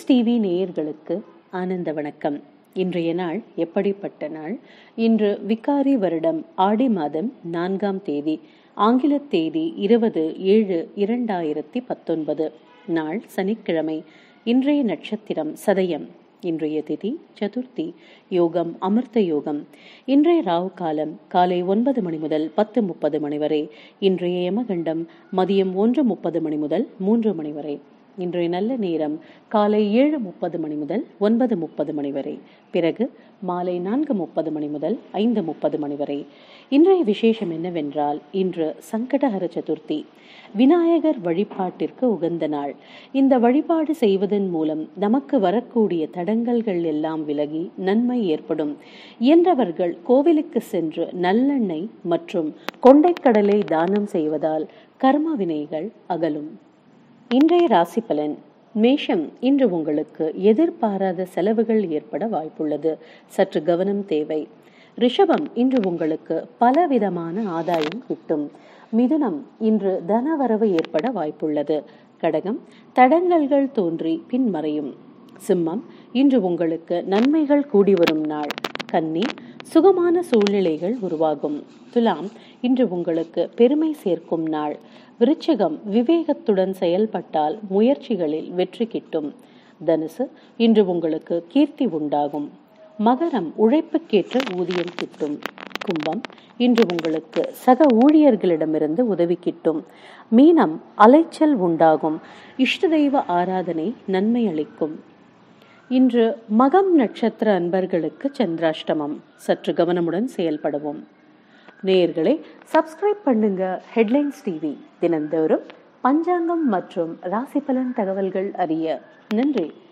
TV நேயர்களுக்கு ஆனந்த வணக்கம் இன்றைய நாள் எப்படிப்பட்ட நாள் இன்று விகாரி வருடம் ஆடி மாதம் நான்காம் தேதி ஆங்கில தேதி இருபது ஏழு இரண்டாயிரத்தி பத்தொன்பது நாள் சனிக்கிழமை இன்றைய நட்சத்திரம் சதயம் இன்றைய திதி சதுர்த்தி யோகம் அமிர்த யோகம் இன்றைய ராவு காலம் காலை ஒன்பது மணி முதல் பத்து முப்பது மணி வரை இன்றைய யமகண்டம் மதியம் ஒன்று முப்பது மணி முதல் மூன்று மணி வரை இன்றைய நல்ல நேரம் காலை ஏழு முப்பது மணி முதல் ஒன்பது முப்பது மணி வரை பிறகு மாலை நான்கு முப்பது மணி முதல் ஐந்து முப்பது மணி வரை இன்றைய விசேஷம் என்னவென்றால் இன்று சங்கடஹர சதுர்த்தி விநாயகர் வழிபாட்டிற்கு உகந்த நாள் இந்த வழிபாடு செய்வதன் மூலம் நமக்கு வரக்கூடிய தடங்கல்கள் எல்லாம் விலகி நன்மை ஏற்படும் இயன்றவர்கள் கோவிலுக்கு சென்று நல்லெண்ணெய் மற்றும் கொண்டைக்கடலை தானம் செய்வதால் கர்ம வினைகள் அகலும் இன்றைய ராசி பலன் மேஷம் இன்று உங்களுக்கு எதிர்பாராத செலவுகள் ஏற்பட வாய்ப்புள்ளது சற்று கவனம் தேவை ரிஷபம் இன்று உங்களுக்கு பலவிதமான ஆதாயம் கிட்டும் மிதுனம் இன்று தனவரவு ஏற்பட வாய்ப்புள்ளது கடகம் தடங்கல்கள் தோன்றி பின்மறையும் சிம்மம் இன்று உங்களுக்கு நன்மைகள் கூடி வரும் நாள் கன்னி சுகமான சூழ்நிலைகள் உருவாகும் துலாம் இன்று உங்களுக்கு பெருமை சேர்க்கும் நாள் விருச்சிகம் விவேகத்துடன் செயல்பட்டால் முயற்சிகளில் வெற்றி கிட்டும் தனுசு இன்று உங்களுக்கு கீர்த்தி உண்டாகும் மகரம் உழைப்புக்கேற்ற ஊதியம் கிட்டும் கும்பம் இன்று உங்களுக்கு சக ஊழியர்களிடமிருந்து உதவி கிட்டும் மீனம் அலைச்சல் உண்டாகும் இஷ்ட தெய்வ ஆராதனை நன்மை அளிக்கும் இன்று மகம் நட்சத்திர அன்பர்களுக்கு சந்திராஷ்டமம் சற்று கவனமுடன் செயல்படவும் நேயர்களே சப்ஸ்கிரைப் பண்ணுங்க ஹெட்லைன்ஸ் டிவி தினந்தோறும் பஞ்சாங்கம் மற்றும் ராசி பலன் தகவல்கள் அறிய நன்றி